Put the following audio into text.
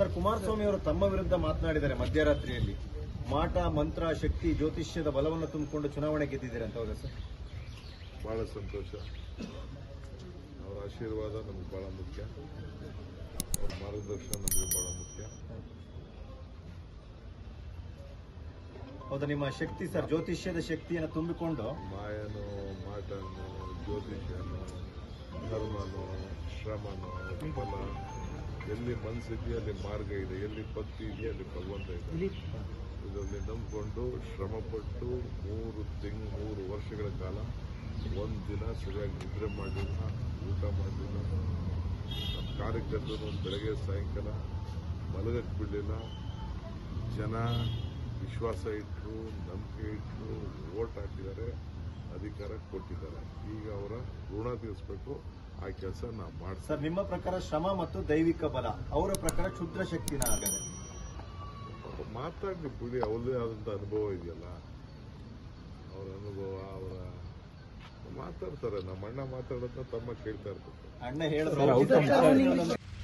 sir Kumaraswamy ಅವರು ತಮ್ಮ ವಿರುದ್ಧ ಮಾತನಾಡಿದ್ದಾರೆ ಮಧ್ಯರಾತ್ರಿಯಲ್ಲಿ ಮಾಟ ಮಂತ್ರ ಶಕ್ತಿ ಜ್ಯೋತಿಷ್ಯದ ಬಲವನ್ನು ತುಂಬಿಕೊಂಡು ಚುನಾವಣೆ ಗೆದ್ದಿದ್ದೀರಿ ಅಂತ ಹೌದಾ ಸರ್ ಭಾಳ ಸಂತೋಷ ಅವರ ಆಶೀರ್ವಾದ ನಮ್ಗೆ ಭಾಳ ಮುಖ್ಯ ಅವ್ರ ಮಾರ್ಗದರ್ಶನ ನಮಗೆ ಭಾಳ ಮುಖ್ಯ ಹೌದಾ ನಿಮ್ಮ ಶಕ್ತಿ ಸರ್ ಜ್ಯೋತಿಷ್ಯದ ಶಕ್ತಿಯನ್ನು ತುಂಬಿಕೊಂಡು ಮಾಯನೋ ಮಾಟನೋ ಜ್ಯೋತಿಷ್ಯನೋ ಧರ್ಮನೋ ಶ್ರಮನೋ ಫಲ ಎಲ್ಲಿ ಮನಸ್ಸಿದೆಯೋ ಅಲ್ಲಿ ಮಾರ್ಗ ಇದೆ ಎಲ್ಲಿ ಭಕ್ತಿ ಇದೆಯೋ ಅಲ್ಲಿ ಭಗವಂತ ಇದೆ ಇದರಲ್ಲಿ ನಂಬಿಕೊಂಡು ಶ್ರಮಪಟ್ಟು ಮೂರು ತಿಂಗ್ ಮೂರು ವರ್ಷಗಳ ಕಾಲ ಒಂದು ದಿನ ಸರಿಯಾಗಿ ನಿದ್ರೆ ಮಾಡಲಿಲ್ಲ ಊಟ ಮಾಡಲಿಲ್ಲ ನಮ್ಮ ಕಾರ್ಯಕರ್ತರು ಬೆಳಗ್ಗೆ ಸಾಯಂಕಾಲ ಮಲಗಕ್ಕೆ ಬಿಡಲಿಲ್ಲ ಜನ ವಿಶ್ವಾಸ ಇಟ್ಟರು ನಂಬಿಕೆ ಇಟ್ಟರು ಓಟ್ ಹಾಕಿದ್ದಾರೆ ಅಧಿಕಾರ ಕೊಟ್ಟಿದ್ದಾರೆ ಈಗ ಅವರ ಋಣ ತೀರಿಸ್ಬೇಕು ಆ ಕೆಲಸ ನಾವು ಮಾಡ್ತೀವಿ ಸರ್ ನಿಮ್ಮ ಪ್ರಕಾರ ಶ್ರಮ ಮತ್ತು ದೈವಿಕ ಬಲ ಅವರ ಪ್ರಕಾರ ಕ್ಷುದ್ರ ಶಕ್ತಿನ ಆಗದೆ ಮಾತಾಡಿ ಬಿಡಿ ಅವ್ರದೇ ಆದಂಥ ಅನುಭವ ಇದೆಯಲ್ಲ ಅವರ ಅನುಭವ ಅವರ ಮಾತಾಡ್ತಾರೆ ನಮ್ಮ ಅಣ್ಣ ಮಾತಾಡೋದನ್ನ ತಮ್ಮ ಕೇಳ್ತಾ ಇರ್ತಾರೆ ಅಣ್ಣ ಹೇಳಿದ್ರು